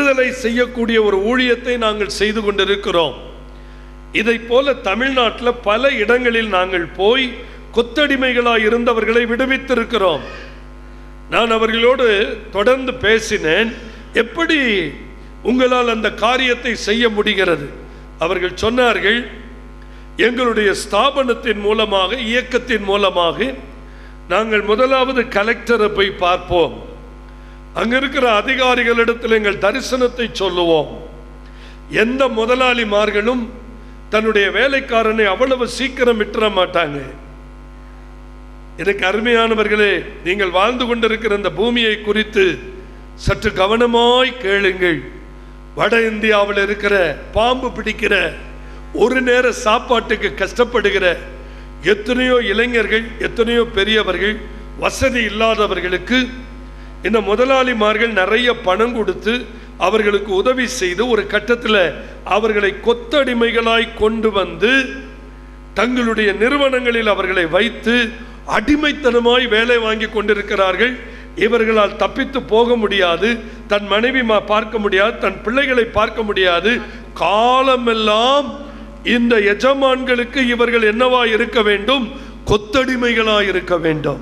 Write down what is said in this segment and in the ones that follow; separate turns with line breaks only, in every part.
விடுதலை செய்யக்கூடிய ஒரு ஊழியத்தை நாங்கள் செய்து கொண்டிருக்கிறோம் இதைப் போல தமிழ்நாட்டில் பல இடங்களில் நாங்கள் போய் கொத்தடிமைகளாய் இருந்தவர்களை விடுவித்திருக்கிறோம் நான் அவர்களோடு தொடர்ந்து பேசினேன் எப்படி உங்களால் அந்த காரியத்தை செய்ய முடிகிறது அவர்கள் சொன்னார்கள் எங்களுடைய ஸ்தாபனத்தின் மூலமாக இயக்கத்தின் மூலமாக நாங்கள் முதலாவது கலெக்டரை போய் பார்ப்போம் அங்க இருக்கிற அதிகாரிகளிடத்தில் எங்கள் தரிசனத்தை சொல்லுவோம் எந்த முதலாளிமார்களும் தன்னுடைய வேலைக்காரனை அவ்வளவு சீக்கிரம் விட்டுற மாட்டாங்க எனக்கு அருமையானவர்களே நீங்கள் வாழ்ந்து கொண்டிருக்கிற இந்த பூமியை குறித்து சற்று கவனமாய் கேளுங்கள் வட இந்தியாவில் இருக்கிற பாம்பு பிடிக்கிற ஒரு நேர சாப்பாட்டுக்கு கஷ்டப்படுகிற எத்தனையோ இளைஞர்கள் எத்தனையோ பெரியவர்கள் வசதி இல்லாதவர்களுக்கு இந்த முதலாளிமார்கள் நிறைய பணம் கொடுத்து அவர்களுக்கு உதவி செய்து ஒரு கட்டத்தில் அவர்களை கொத்தடிமைகளாய் கொண்டு வந்து தங்களுடைய நிறுவனங்களில் அவர்களை வைத்து அடிமைத்தனமாய் வேலை வாங்கி கொண்டிருக்கிறார்கள் இவர்களால் தப்பித்து போக முடியாது தன் மனைவி மா- பார்க்க முடியாது தன் பிள்ளைகளை பார்க்க முடியாது காலமெல்லாம் இந்த எஜமான்களுக்கு இவர்கள் என்னவா இருக்க வேண்டும் கொத்தடிமைகளாய் இருக்க வேண்டும்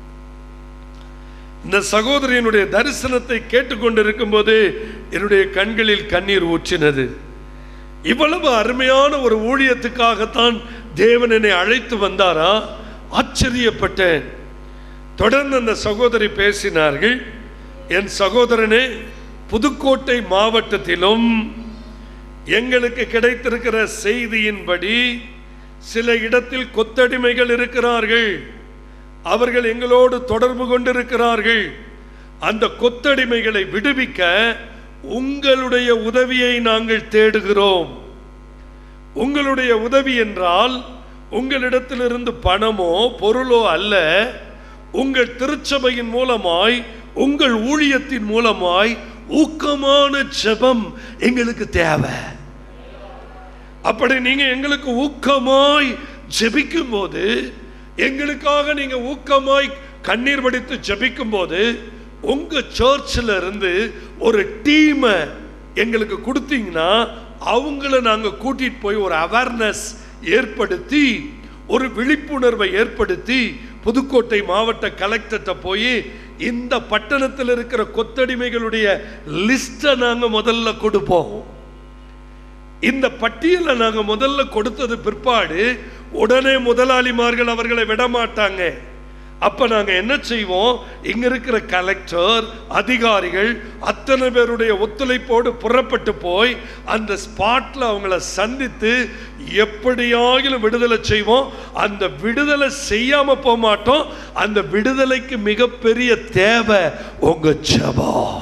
இந்த சகோதரியினுடைய தரிசனத்தை கேட்டுக்கொண்டிருக்கும் போது என்னுடைய கண்களில் கண்ணீர் ஊற்றினது இவ்வளவு அருமையான ஒரு ஊழியத்துக்காகத்தான் தேவன் என்னை அழைத்து வந்தாரா ஆச்சரியப்பட்டேன் தொடர்ந்து அந்த சகோதரி பேசினார்கள் என் சகோதரனே புதுக்கோட்டை மாவட்டத்திலும் எங்களுக்கு கிடைத்திருக்கிற செய்தியின்படி சில இடத்தில் கொத்தடிமைகள் இருக்கிறார்கள் அவர்கள் எங்களோடு தொடர்பு கொண்டிருக்கிறார்கள் அந்த கொத்தடிமைகளை விடுவிக்க உங்களுடைய உதவியை நாங்கள் தேடுகிறோம் உங்களுடைய உதவி என்றால் உங்களிடத்திலிருந்து பணமோ பொருளோ அல்ல உங்கள் திருச்சபையின் மூலமாய் உங்கள் ஊழியத்தின் மூலமாய் ஊக்கமான ஜெபம் எங்களுக்கு தேவை அப்படி நீங்க எங்களுக்கு ஊக்கமாய் ஜெபிக்கும் போது எங்களுக்காக நீங்க ஊக்கமாய் கண்ணீர் வடித்து ஜெபிக்கும் போது உங்க சர்ச்சில் இருந்து ஒரு டீமை எங்களுக்கு கொடுத்தீங்கன்னா அவங்கள நாங்க கூட்டிட்டு போய் ஒரு அவேர்னஸ் ஏற்படுத்தி ஒரு விழிப்புணர்வை ஏற்படுத்தி புதுக்கோட்டை மாவட்ட கலெக்டர்கிட்ட போய் இந்த பட்டணத்தில் இருக்கிற கொத்தடிமைகளுடைய லிஸ்ட்டை நாங்க முதல்ல கொடுப்போம் இந்த பட்டியலை நாங்க முதல்ல கொடுத்தது பிற்பாடு உடனே முதலாளிமார்கள் அவர்களை விட மாட்டாங்க அப்ப நாங்க என்ன செய்வோம் இங்க இருக்கிற கலெக்டர் அதிகாரிகள் அத்தனை பேருடைய ஒத்துழைப்போடு புறப்பட்டு போய் அந்த ஸ்பாட்ல அவங்கள சந்தித்து எப்படியாகிலும் விடுதலை செய்வோம் அந்த விடுதலை செய்யாம போக மாட்டோம் அந்த விடுதலைக்கு மிகப்பெரிய தேவை உங்க ஜெபம்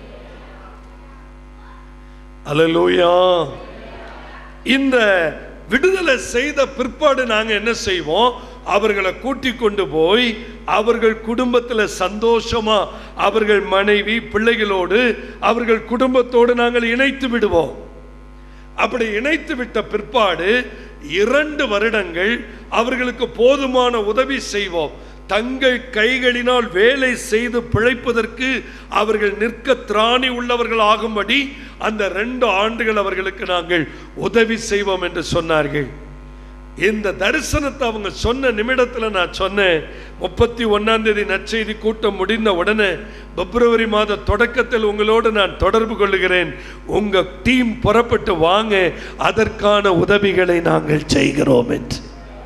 அல்லேலூயா இந்த விடுதலை செய்த பிற்பாடு நாங்க என்ன செய்வோம் அவர்களை கூட்டி கொண்டு போய் அவர்கள் குடும்பத்தில் சந்தோஷமா அவர்கள் மனைவி பிள்ளைகளோடு அவர்கள் குடும்பத்தோடு நாங்கள் இணைத்து விடுவோம் அப்படி இணைத்து விட்ட பிற்பாடு இரண்டு வருடங்கள் அவர்களுக்கு போதுமான உதவி செய்வோம் தங்கள் கைகளினால் வேலை செய்து பிழைப்பதற்கு அவர்கள் நிற்க திராணி உள்ளவர்கள் ஆகும்படி அந்த ரெண்டு ஆண்டுகள் அவர்களுக்கு நாங்கள் உதவி செய்வோம் என்று சொன்னார்கள் இந்த தரிசனத்தை அவங்க சொன்ன நிமிடத்துல நான் சொன்னேன் முப்பத்தி ஒன்னாம் தேதி நற்செய்தி கூட்டம் முடிந்த உடனே பிப்ரவரி மாத தொடக்கத்தில் உங்களோடு நான் தொடர்பு கொள்ளுகிறேன் உங்க டீம் புறப்பட்டு வாங்க அதற்கான உதவிகளை நாங்கள் செய்கிறோம் என்று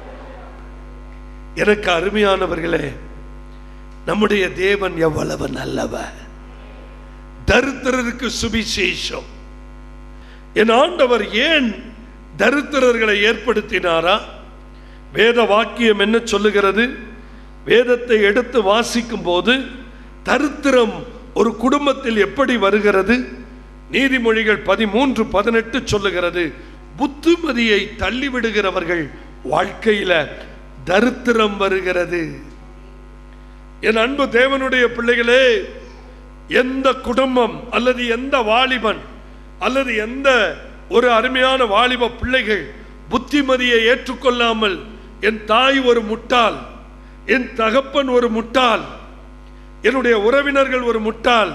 எனக்கு அருமையானவர்களே நம்முடைய தேவன் எவ்வளவு நல்லவர் தரித்திரருக்கு சுவிசேஷம் என் ஆண்டவர் ஏன் தரித்திரர்களை ஏற்படுத்தினாரா வேத வாக்கியம் என்ன சொல்லுகிறது வேதத்தை எடுத்து வாசிக்கும் போது தரித்திரம் ஒரு குடும்பத்தில் எப்படி வருகிறது நீதிமொழிகள் பதிமூன்று பதினெட்டு சொல்லுகிறது புத்திமதியை தள்ளிவிடுகிறவர்கள் வாழ்க்கையில தரித்திரம் வருகிறது என் அன்பு தேவனுடைய பிள்ளைகளே எந்த குடும்பம் அல்லது எந்த வாலிபன் அல்லது எந்த ஒரு அருமையான வாலிப பிள்ளைகள் புத்திமதியை ஏற்றுக்கொள்ளாமல் என் தாய் ஒரு முட்டாள் என் தகப்பன் ஒரு முட்டாள் என்னுடைய உறவினர்கள் ஒரு முட்டாள்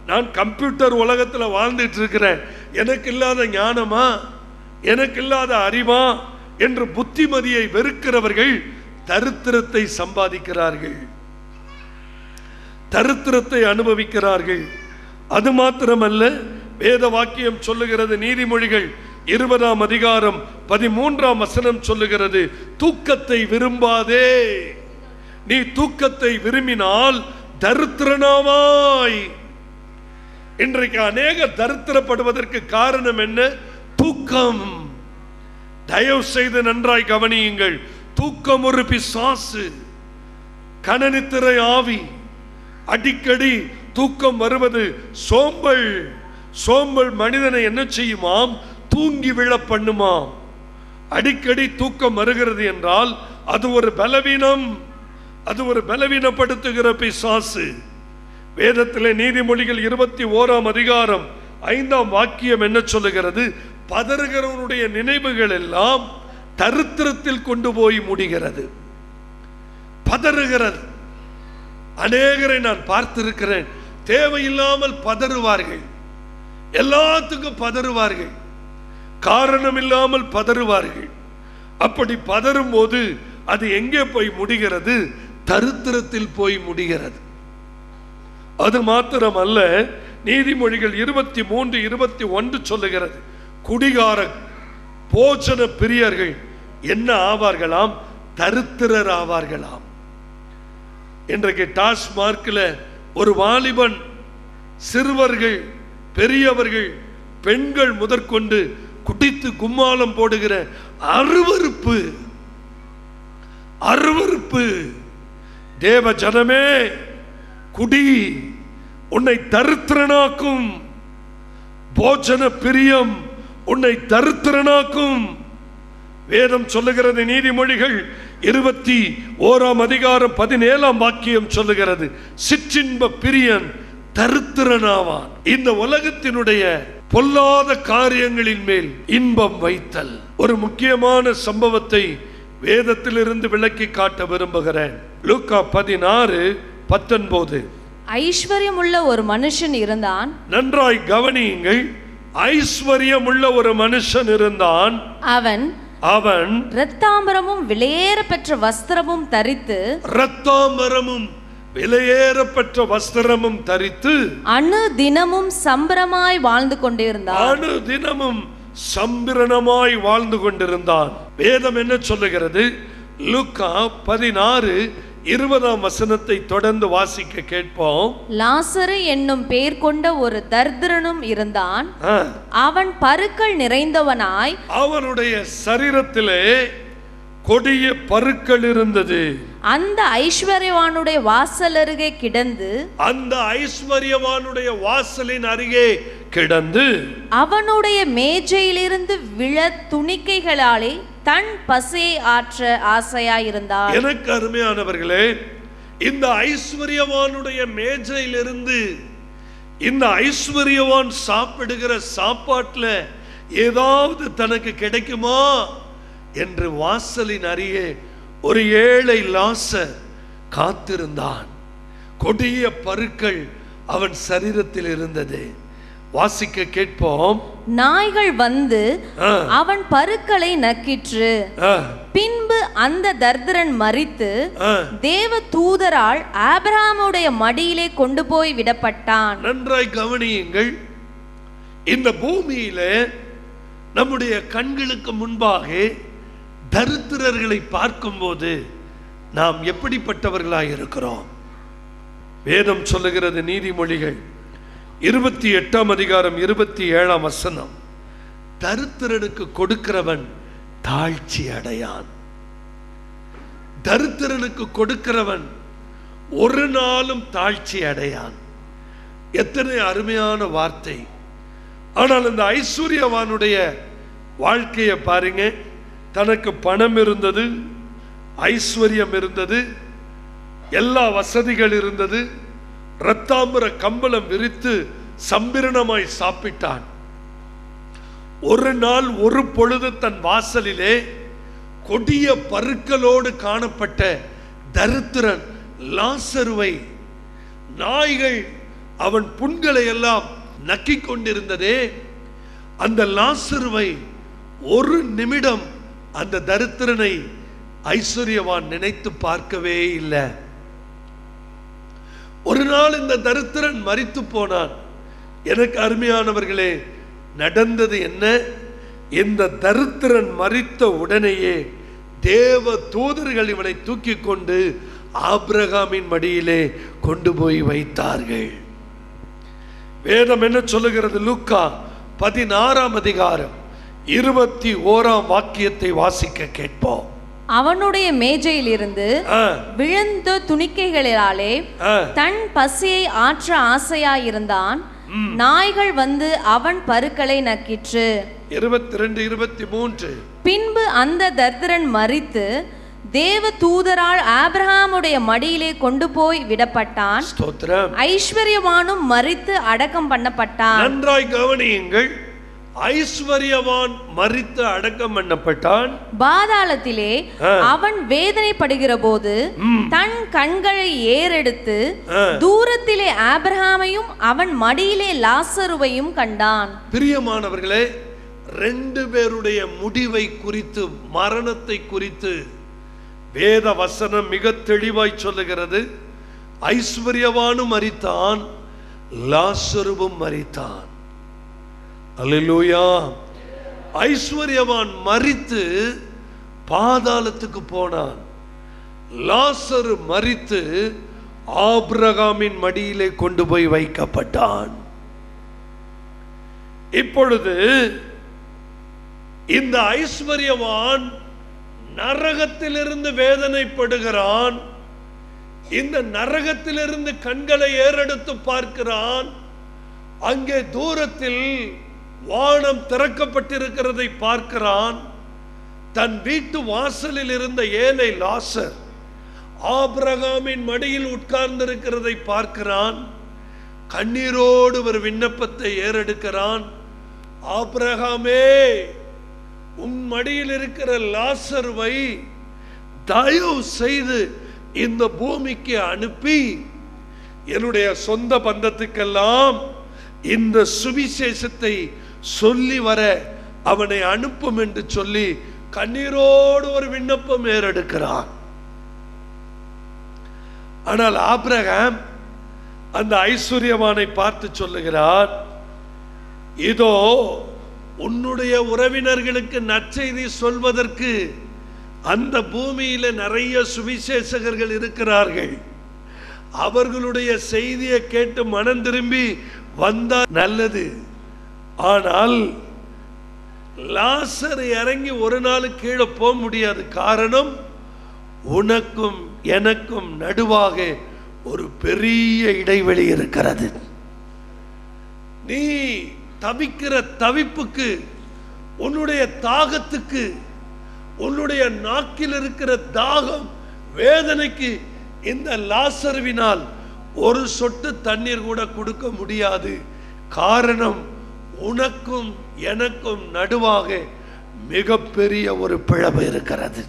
நான் கம்ப்யூட்டர் உலகத்துல வாழ்ந்துட்டு இருக்கிறேன் எனக்கு இல்லாத ஞானமா எனக்கு இல்லாத அறிவா என்று புத்திமதியை வெறுக்கிறவர்கள் தரித்திரத்தை சம்பாதிக்கிறார்கள் தரித்திரத்தை அனுபவிக்கிறார்கள் அது மாத்திரமல்ல வேத வாக்கியம் சொல்லுகிறது நீதிமொழிகள் இருபதாம் அதிகாரம் பதிமூன்றாம் வசனம் சொல்லுகிறது தூக்கத்தை விரும்பாதே நீ தூக்கத்தை விரும்பினால் தரித்திரனாவாய் இன்றைக்கு அநேக தரித்திரப்படுவதற்கு காரணம் என்ன தூக்கம் தயவு செய்து நன்றாய் கவனியுங்கள் தூக்கம் ஒரு பிசாசு கணனித்திரை ஆவி அடிக்கடி தூக்கம் வருவது சோம்பல் சோம்பல் மனிதனை என்ன செய்யுமாம் தூங்கி விழ பண்ணுமாம் அடிக்கடி தூக்கம் வருகிறது என்றால் அது ஒரு பலவீனம் அது ஒரு பலவீனப்படுத்துகிற பிசாசு வேதத்திலே நீதிமொழிகள் இருபத்தி ஓராம் அதிகாரம் ஐந்தாம் வாக்கியம் என்ன சொல்லுகிறது பதறுகிறவனுடைய நினைவுகள் எல்லாம் தரித்திரத்தில் கொண்டு போய் முடிகிறது பதறுகிறது அநேகரை நான் பார்த்திருக்கிறேன் தேவையில்லாமல் பதறுவார்கள் எல்லாத்துக்கும் பதறுவார்கள் காரணம் இல்லாமல் பதறுவார்கள் அப்படி பதறும் போது அது எங்கே போய் முடிகிறது தரித்திரத்தில் போய் முடிகிறது அது மாத்திரமல்ல நீதிமொழிகள் இருபத்தி மூன்று இருபத்தி ஒன்று சொல்லுகிறது குடிகார போஜன பிரியர்கள் என்ன ஆவார்களாம் தரித்திரர் ஆவார்களாம் இன்றைக்கு டாஸ்மார்க்கில் ஒரு வாலிபன் சிறுவர்கள் பெரியவர்கள் பெண்கள் முதற்கொண்டு குடித்து கும்மாளம் போடுகிற அருவருப்பு அருவருப்பு தேவ ஜனமே குடி உன்னை தரித்திரனாக்கும் போஜன பிரியம் உன்னை தரித்திரனாக்கும் வேதம் சொல்லுகிறது நீதிமொழிகள் இருபத்தி ஓராம் அதிகாரம் பதினேழாம் வாக்கியம் சொல்லுகிறது சிற்றின்ப பிரியன் தரித்திரனாவான் இந்த உலகத்தினுடைய பொல்லாத காரியங்களின் மேல் இன்பம் வைத்தல் ஒரு முக்கியமான சம்பவத்தை வேதத்திலிருந்து விளக்கி காட்ட விரும்புகிறேன் லூக்கா பதினாறு பத்தொன்பது
ஐஸ்வர்யமுள்ள ஒரு மனுஷன் இருந்தான்
நன்றாய் கவனியுங்கள் ஐஸ்வர்யமுள்ள ஒரு மனுஷன் இருந்தான்
அவன்
அவன்
இரத்தாம்பரமும் விலையேற பெற்ற வஸ்திரமும் தரித்து
இரத்தாம்பரமும் விலையேறப்பெற்ற வஸ்திரமும் தரித்து
அணு தினமும் சம்பரமாய் வாழ்ந்து கொண்டிருந்தான்
அணு தினமும் சம்பிரணமாய் வாழ்ந்து கொண்டிருந்தான் வேதம் என்ன சொல்லுகிறது லூக்கா பதினாறு இருபதாம் வசனத்தை தொடர்ந்து வாசிக்க கேட்போம்
லாசரு என்னும் பேர் கொண்ட ஒரு தரித்திரனும் இருந்தான்
ஆ,
அவன் பருக்கள் நிறைந்தவனாய்
அவனுடைய சரீரத்திலே கொடிய பருக்கள் இருந்தது
அந்த ஐஸ்வர்யவானுடைய வாசல் அருகே கிடந்து
அந்த ஐஸ்வர்யவானுடைய வாசலின் அருகே கிடந்து
அவனுடைய மேஜையிலிருந்து விழ துணிக்கைகளாலே தன் பசியை ஆற்ற ஆசையாயிருந்தான்
எனக்கு அருமையானவர்களே இந்த ஐஸ்வர்யவானுடைய மேஜையிலிருந்து இந்த ஐஸ்வர்யவான் சாப்பிடுகிற சாப்பாட்டுல ஏதாவது தனக்கு கிடைக்குமா என்று வாசலின் அருகே ஒரு ஏழை லாசர் காத்திருந்தான் கொடிய பருக்கள் அவன் சரீரத்தில் இருந்தது வாசிக்க கேட்போம்
நாய்கள் வந்து
ஆ,
அவன் பருக்களை நக்கிற்று
ஆ,
பின்பு அந்த தர்தரன் மரித்து
ஆ.
தேவ தூதரால் ஆபிரகாமுடைய மடியிலே கொண்டு போய் விடப்பட்டான்
நன்றாய் கவனியுங்கள் இந்த பூமியில நம்முடைய கண்களுக்கு முன்பாக தரித்திரர்களை பார்க்கும்போது நாம் எப்படிப்பட்டவர்களாய் இருக்கிறோம் வேதம் சொல்லுகிறது நீதிமொழிகள் இருபத்தி எட்டாம் அதிகாரம் இருபத்தி ஏழாம் வசனம் தரித்திரனுக்கு கொடுக்கிறவன் தாழ்ச்சி அடையான் தரித்திரனுக்கு கொடுக்கிறவன் ஒரு நாளும் தாழ்ச்சி அடையான் எத்தனை அருமையான வார்த்தை ஆனால் இந்த ஐஸ்வர்யவானுடைய வாழ்க்கையை பாருங்க தனக்கு பணம் இருந்தது ஐஸ்வர்யம் இருந்தது எல்லா வசதிகள் இருந்தது இரத்தாம்பர கம்பளம் விரித்து சம்பிரணமாய் சாப்பிட்டான் ஒரு நாள் ஒரு பொழுது தன் வாசலிலே கொடிய பருக்களோடு காணப்பட்ட தரித்திரன் லாசருவை நாய்கள் அவன் புண்களை எல்லாம் நக்கிக் கொண்டிருந்ததே அந்த லாசருவை ஒரு நிமிடம் அந்த தரித்திரனை ஐஸ்வர்யவான் நினைத்து பார்க்கவே இல்லை ஒரு நாள் இந்த தரித்திரன் மரித்து போனான் எனக்கு அருமையானவர்களே நடந்தது என்ன இந்த தரித்திரன் மரித்த உடனேயே தேவ தூதர்கள் இவனை தூக்கி கொண்டு ஆபிரகாமின் மடியிலே கொண்டு போய் வைத்தார்கள் வேதம் என்ன சொல்லுகிறது லூக்கா பதினாறாம் அதிகாரம் இருபத்தி ஓராம் வாக்கியத்தை வாசிக்க கேட்போம்
அவனுடைய மேஜையிலிருந்து
ஆ,
விழுந்த துணிக்கைகளினாலே
ஆ,
தன் பசியை ஆற்ற ஆசையாயிருந்தான் நாய்கள் வந்து அவன் பருக்களை நக்கிற்று
இருபத்தி ரெண்டு இருபத்தி மூன்று
பின்பு அந்த தரித்திரன் மரித்து தேவ தூதரால் ஆபிரகாமுடைய மடியிலே கொண்டு போய் விடப்பட்டான்
ஸ்தோத்திரம்
ஐஸ்வர்யவானும் மரித்து அடக்கம் பண்ணப்பட்டான்
நன்றாய் கவனியுங்கள் ஐஸ்வர்யவான் மரித்து அடக்கம் பண்ணப்பட்டான்
பாதாளத்திலே
ஆ.
அவன் வேதனைப்படுகிற போது தன் கண்களை ஏறெடுத்து
ஆ.
தூரத்திலே ஆபிரகாமையும் அவன் மடியிலே லாசருவையும் கண்டான்
பிரியமானவர்களே ரெண்டு பேருடைய முடிவை குறித்து மரணத்தை குறித்து வேத வசனம் மிக தெளிவாய் சொல்லுகிறது ஐஸ்வர்யவானும் மரித்தான் லாசருவும் மரித்தான் அல்லேலூயா ஐஸ்வர்யவான் மரித்து பாதாளத்துக்கு போனான் லாசரு மரித்து ஆபிரகாமின் மடியிலே கொண்டு போய் வைக்கப்பட்டான் இப்பொழுது இந்த ஐஸ்வர்யவான் நரகத்திலிருந்து வேதனைப்படுகிறான் இந்த நரகத்திலிருந்து கண்களை ஏறெடுத்து பார்க்கிறான் அங்கே தூரத்தில் வானம் திறக்கப்பட்டிருக்கிறதை பார்க்கிறான் தன் வீட்டு வாசலில் இருந்த ஏழை லாசர் ஆபிரகாமின் மடியில் உட்கார்ந்திருக்கிறதை பார்க்கிறான் கண்ணீரோடு ஒரு விண்ணப்பத்தை ஏறெடுக்கிறான் ஆபிரகாமே உன் மடியில் இருக்கிற லாசர்வை தயவு செய்து இந்த பூமிக்கு அனுப்பி என்னுடைய சொந்த பந்தத்துக்கெல்லாம் இந்த சுவிசேஷத்தை சொல்லி வர அவனை அனுப்பும் என்று சொல்லி கண்ணீரோடு ஒரு விண்ணப்பம் ஏறெடுக்கிறான் ஆனால் ஆபிரகாம் அந்த ஐஸ்வர்யவானை பார்த்து சொல்லுகிறார் இதோ உன்னுடைய உறவினர்களுக்கு நற்செய்தி சொல்வதற்கு அந்த பூமியில நிறைய சுவிசேஷகர்கள் இருக்கிறார்கள் அவர்களுடைய செய்தியை கேட்டு மனம் திரும்பி வந்தா நல்லது ஆனால் லாசர் இறங்கி ஒரு நாள் கீழே போக முடியாது காரணம் உனக்கும் எனக்கும் நடுவாக ஒரு பெரிய இடைவெளி இருக்கிறது நீ தவிக்கிற தவிப்புக்கு உன்னுடைய தாகத்துக்கு உன்னுடைய நாக்கில் இருக்கிற தாகம் வேதனைக்கு இந்த லாசர்வினால் ஒரு சொட்டு தண்ணீர் கூட கொடுக்க முடியாது காரணம் உனக்கும் எனக்கும் நடுவாக மிகப்பெரிய ஒரு பிளவு இருக்கிறது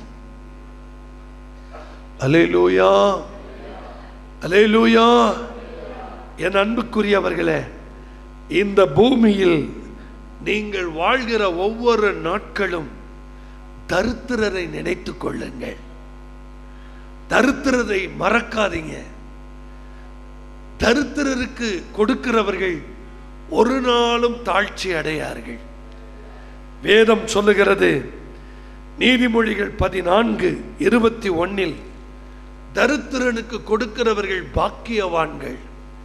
அலேலூயா அலேலூயா என் அன்புக்குரியவர்களே இந்த பூமியில் நீங்கள் வாழ்கிற ஒவ்வொரு நாட்களும் தரித்திரரை நினைத்துக் கொள்ளுங்கள் தரித்திரரை மறக்காதீங்க தரித்திரருக்கு கொடுக்கிறவர்கள் ஒரு நாளும் தாழ்ச்சி அடையார்கள் வேதம் சொல்லுகிறது நீதிமொழிகள் பதினான்கு இருபத்தி ஒன்னில் தரித்திரனுக்கு கொடுக்கிறவர்கள் பாக்கியவான்கள்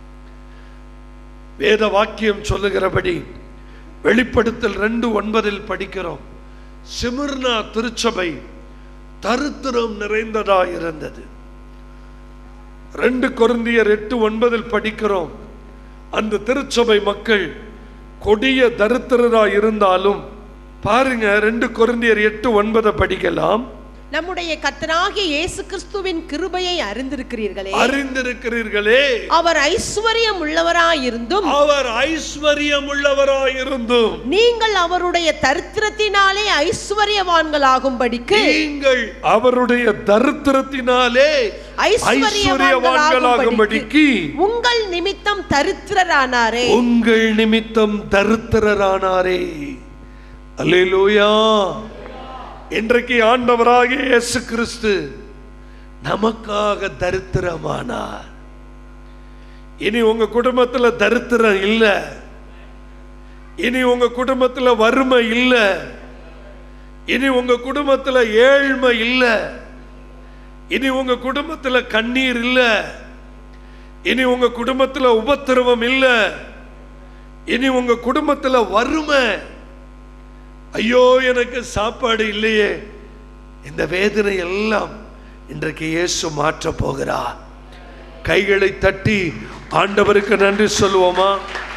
வேத வாக்கியம் சொல்லுகிறபடி வெளிப்படுத்தல் ரெண்டு ஒன்பதில் படிக்கிறோம் சிமிர்னா திருச்சபை தரித்திரம் நிறைந்ததா இருந்தது ரெண்டு கொருந்தியர் எட்டு ஒன்பதில் படிக்கிறோம் அந்த திருச்சபை மக்கள் கொடிய தரித்திரரா இருந்தாலும் பாருங்க ரெண்டு கொருந்தியர் எட்டு ஒன்பதை படிக்கலாம்
நம்முடைய கர்த்தராகிய இயேசு கிறிஸ்துவின் கிருபையை அறிந்திருக்கிறீர்களே
அறிந்திருக்கிறீர்களே
அவர் ஐஸ்வர்யம் உள்ளவராயிருந்தும்
அவர் ஐஸ்வர்யம் உள்ளவராயிருந்தும்
நீங்கள் அவருடைய தரித்திரத்தினாலே ஐஸ்வர்யவான்களாகும்படிக்கு
நீங்கள் அவருடைய தரித்திரத்தினாலே ஐஸ்வர்யவான்களாகும்படிக்கு
உங்கள் நிமித்தம் தரித்திரரானாரே
உங்கள் நிமித்தம் தரித்திரரானாரே அல்லேலூயா இன்றைக்கு ஆண்டவராகிய இயேசு கிறிஸ்து நமக்காக தரித்திரமானார் இனி உங்க குடும்பத்துல தரித்திரம் இல்ல இனி உங்க குடும்பத்துல வறுமை இல்ல இனி உங்க குடும்பத்துல ஏழ்மை இல்ல இனி உங்க குடும்பத்துல கண்ணீர் இல்ல இனி உங்க குடும்பத்துல உபத்திரவம் இல்ல இனி உங்க குடும்பத்துல வறுமை ஐயோ எனக்கு சாப்பாடு இல்லையே இந்த வேதனை எல்லாம் இன்றைக்கு இயேசு மாற்ற போகிறார் கைகளை தட்டி ஆண்டவருக்கு நன்றி சொல்லுவோமா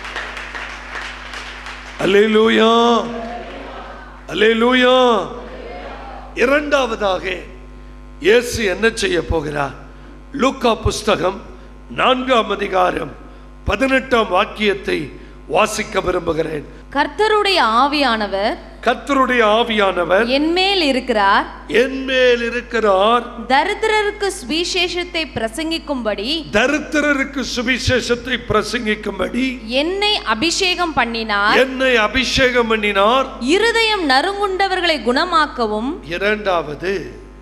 அல்லேலூயா அல்லேலூயா இரண்டாவதாக இயேசு என்ன செய்ய போகிறார் லூக்கா புஸ்தகம் நான்காம் அதிகாரம் பதினெட்டாம் வாக்கியத்தை வாசிக்க விரும்புகிறேன்
கர்த்தருடைய ஆவியானவர்
கர்த்தருடைய ஆவியானவர்
என்மேல் இருக்கிறார்
என் மேல் இருக்கிறார்
தரித்திரருக்கு சுவிசேஷத்தை பிரசங்கிக்கும்படி
தரித்திரருக்கு சுவிசேஷத்தை பிரசங்கிக்கும்படி
என்னை அபிஷேகம் பண்ணினார்
என்னை அபிஷேகம் பண்ணினார்
இருதயம் நறுங்குண்டவர்களை குணமாக்கவும்
இரண்டாவது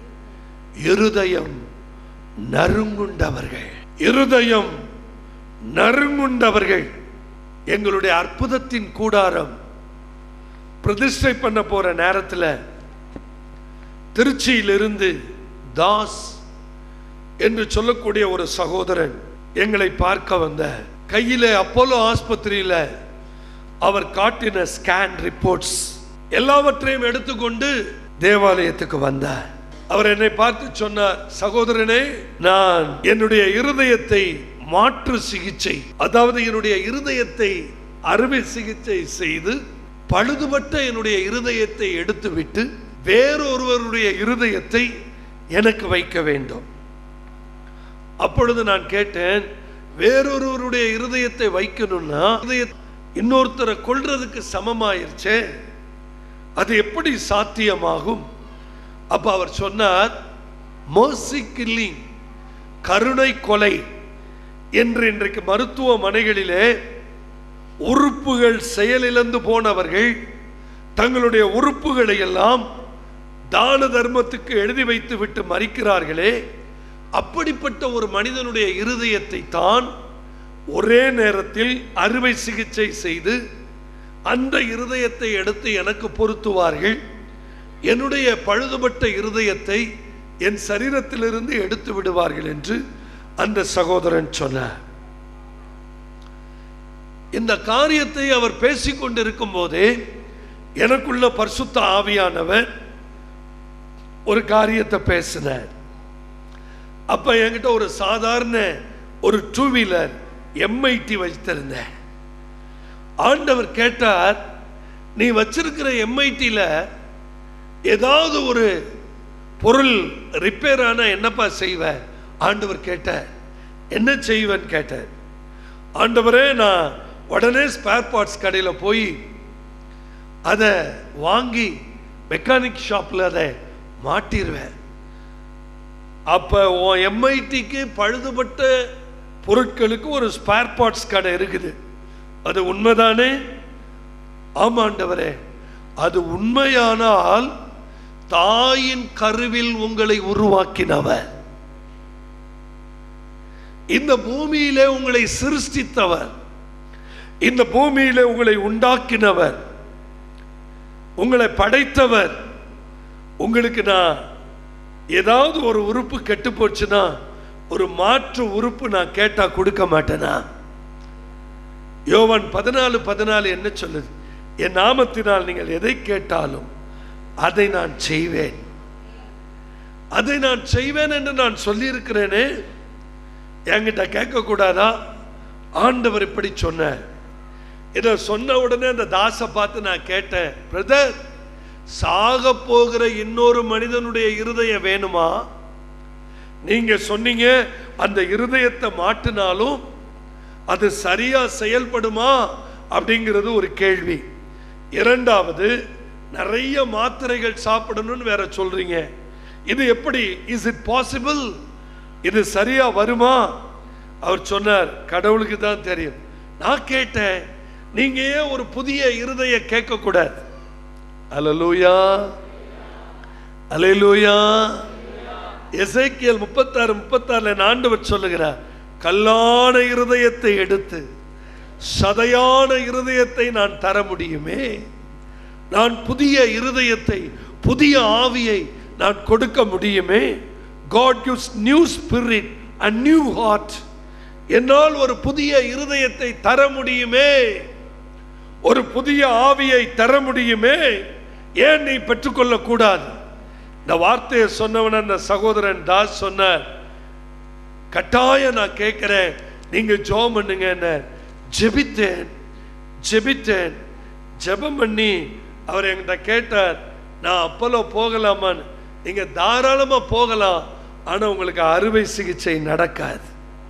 இருதயம் நறுங்குண்டவர்கள் இருதயம் நறுங்குண்டவர்கள் எங்களுடைய அற்புதத்தின் கூடாரம் பிரதிஷ்டை பண்ண போற நேரத்துல திருச்சியிலிருந்து தாஸ் என்று சொல்லக்கூடிய ஒரு சகோதரன் எங்களை பார்க்க வந்த கையில அப்போலோ ஆஸ்பத்திரியில அவர் காட்டின ஸ்கேன் ரிப்போர்ட்ஸ் எல்லாவற்றையும் எடுத்துக்கொண்டு தேவாலயத்துக்கு வந்தார் அவர் என்னை பார்த்து சொன்னார் சகோதரனே நான் என்னுடைய இருதயத்தை மாற்று சிகிச்சை அதாவது என்னுடைய இருதயத்தை அறுவை சிகிச்சை செய்து பழுதுபட்ட என்னுடைய இருதயத்தை எடுத்துவிட்டு வேறொருவருடைய இருதயத்தை எனக்கு வைக்க வேண்டும் அப்பொழுது நான் கேட்டேன் வேறொருவருடைய இருதயத்தை வைக்கணும்னா இருதய- இன்னொருத்தரை கொல்றதுக்கு சமமாயிருச்சே அது எப்படி சாத்தியமாகும் அப்ப அவர் சொன்னார் mercy killing கருணை கொலை என்று இன்றைக்கு மருத்துவமனைகளிலே உறுப்புகள் செயலிழந்து போனவர்கள் தங்களுடைய உறுப்புகளை எல்லாம் தான தர்மத்துக்கு எழுதி வைத்து விட்டு மறிக்கிறார்களே அப்படிப்பட்ட ஒரு மனிதனுடைய இருதயத்தை தான் ஒரே நேரத்தில் அறுவை சிகிச்சை செய்து அந்த இருதயத்தை எடுத்து எனக்கு பொருத்துவார்கள் என்னுடைய பழுதுபட்ட இருதயத்தை என் சரீரத்திலிருந்து எடுத்து விடுவார்கள் என்று அந்த சகோதரன் சொன்னார் இந்த காரியத்தை அவர் பேசிக் கொண்டிருக்கும் போதே எனக்குள்ள பரிசுத்த ஆவியானவர் ஒரு காரியத்தை பேசினார் அப்ப என்கிட்ட ஒரு சாதாரண ஒரு டூ வீலர் எம்ஐடி வச்சிருந்தேன் ஆண்டவர் கேட்டார் நீ வச்சிருக்கிற எம்ஐடியில் ஏதாவது ஒரு பொருள் ரிப்பேர் ஆனா என்னப்பா செய்வ ஆண்டவர் கேட்டார் என்ன செய்வேன்னு கேட்டார் ஆண்டவரே நான் உடனே ஸ்பேர் பார்ட்ஸ் கடையில் போய் அதை வாங்கி மெக்கானிக் ஷாப்பில் அதை மாட்டிடுவேன் அப்போ உன் எம்ஐடிக்கு பழுதுபட்ட பொருட்களுக்கு ஒரு ஸ்பேர் பார்ட்ஸ் கடை இருக்குது அது உண்மைதானே ஆமாண்டவரே அது உண்மையானால் தாயின் கருவில் உங்களை உருவாக்கினவர் இந்த பூமியிலே உங்களை சிருஷ்டித்தவர் இந்த பூமியிலே உங்களை உண்டாக்கினவர் உங்களை படைத்தவர் உங்களுக்கு நான் ஏதாவது ஒரு உறுப்பு கெட்டு போச்சுன்னா ஒரு மாற்று உறுப்பு நான் கேட்டா கொடுக்க மாட்டேனா யோவான் பதினாலு பதினாலு என்ன சொல்லுது என் நாமத்தினால் நீங்கள் எதை கேட்டாலும் அதை நான் செய்வேன் அதை நான் செய்வேன் என்று நான் சொல்லியிருக்கிறேனே என்கிட்ட கேட்கக்கூடாதா ஆண்டவர் இப்படி சொன்னார் இதை சொன்ன உடனே அந்த தாசை பார்த்து நான் கேட்டேன் பிரதர் சாக போகிற இன்னொரு மனிதனுடைய இருதயம் வேணுமா நீங்க சொன்னீங்க அந்த இருதயத்தை மாட்டினாலும் அது சரியா செயல்படுமா அப்படிங்கிறது ஒரு கேள்வி இரண்டாவது நிறைய மாத்திரைகள் சாப்பிடணும்னு வேற சொல்றீங்க இது எப்படி இஸ் இட் பாசிபிள் இது சரியா வருமா அவர் சொன்னார் கடவுளுக்கு தான் தெரியும் நான் கேட்டேன் நீங்க ஏன் ஒரு புதிய இருதய கேட்க கூடாது அலலூயா அலையலூயா எசேக்கியல் முப்பத்தாறு முப்பத்தாறுல ஆண்டவர் சொல்லுகிறார் கல்லான இருதயத்தை எடுத்து சதையான இருதயத்தை நான் தர முடியுமே நான் புதிய இருதயத்தை புதிய ஆவியை நான் கொடுக்க முடியுமே God gives new spirit and new heart என்னால் ஒரு புதிய இருதயத்தை தர முடியுமே ஒரு புதிய ஆவியை தர முடியுமே ஏன் நீ பெற்றுக்கொள்ள கூடாது இந்த வார்த்தையை சொன்னவன அந்த சகோதரன் தாஸ் சொன்னார் கட்டாயம் நான் கேட்கிறேன் நீங்க ஜெபம் பண்ணுங்க என்ன ஜெபித்தேன் ஜெபித்தேன் ஜெபம் பண்ணி அவர் என்கிட்ட கேட்டார் நான் அப்பலோ போகலாமான்னு நீங்க தாராளமா போகலாம் ஆனா உங்களுக்கு அறுவை சிகிச்சை நடக்காது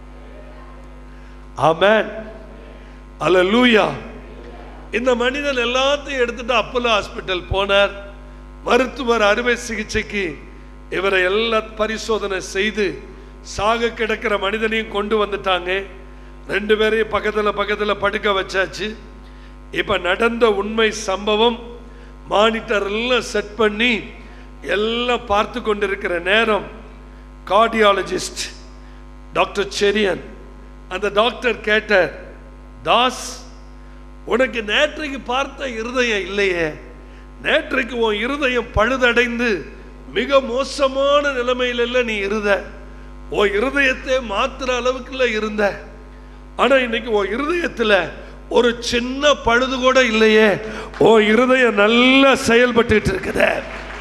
ஆமென் அல்லேலூயா இந்த மனிதன் எல்லாத்தையும் எடுத்துட்டு அப்போலோ ஹாஸ்பிட்டல் போனார் மருத்துவர் அறுவை சிகிச்சைக்கு இவரை எல்லா பரிசோதனை செய்து சாக கிடக்கிற மனிதனையும் கொண்டு வந்துட்டாங்க ரெண்டு பேரையும் பக்கத்துல பக்கத்துல படுக்க வச்சாச்சு இப்ப நடந்த உண்மை சம்பவம் மானிட்டர் எல்லாம் செட் பண்ணி எல்லாம் பார்த்து கொண்டிருக்கிற நேரம் கார்டியாலஜிஸ்ட் டாக்டர் செரியன் அந்த டாக்டர் கேட்டார் தாஸ் உனக்கு நேற்றைக்கு பார்த்த இருதயம் இல்லையே நேற்றைக்கு உன் இருதயம் பழுதடைந்து மிக மோசமான நிலைமையில நீ இருந்த உன் இருதயத்தை மாத்துற அளவுக்குள்ள இருந்த ஆனா இன்னைக்கு உன் இருதயத்துல ஒரு சின்ன பழுது கூட இல்லையே உன் இருதயம் நல்லா செயல்பட்டுட்டு இருக்குது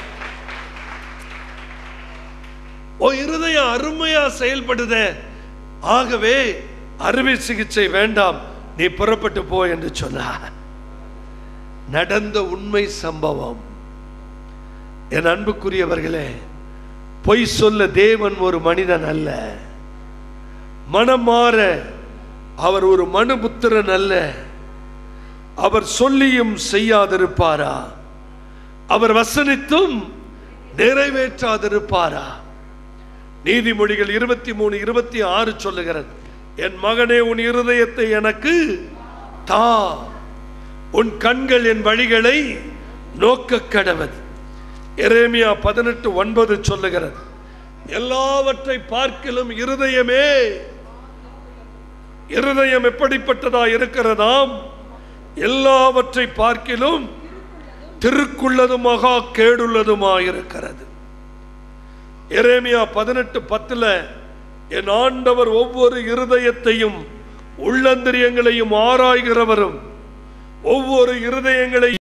உன் இருதயம் அருமையா செயல்படுதே ஆகவே அறுவை சிகிச்சை வேண்டாம் நீ புறப்பட்டு போ என்று சொன்னார் நடந்த உண்மை சம்பவம் என் அன்புக்குரியவர்களே பொய் சொல்ல தேவன் ஒரு மனிதன் அல்ல மனம் மாற அவர் ஒரு மனுபுத்திரன் அல்ல அவர் சொல்லியும் செய்யாதிருப்பாரா அவர் வசனித்தும் நிறைவேற்றாதிருப்பாரா நீதிமொழிகள் இருபத்தி மூணு இருபத்தி ஆறு சொல்லுகிறது என் மகனே உன் இருதயத்தை எனக்கு தா உன் கண்கள் என் வழிகளை நோக்க கடவது எரேமியா பதினெட்டு ஒன்பது சொல்லுகிறது எல்லாவற்றை பார்க்கிலும் இருதயமே இருதயம் எப்படிப்பட்டதா இருக்கிறதாம் எல்லாவற்றை பார்க்கிலும் திருக்குள்ளதும் மகா கேடுள்ளதுமா இருக்கிறது எரேமியா பதினெட்டு பத்துல என் ஆண்டவர் ஒவ்வொரு இருதயத்தையும் உள்ளந்திரியங்களையும் ஆராய்கிறவரும் ஒவ்வொரு இருதயங்களை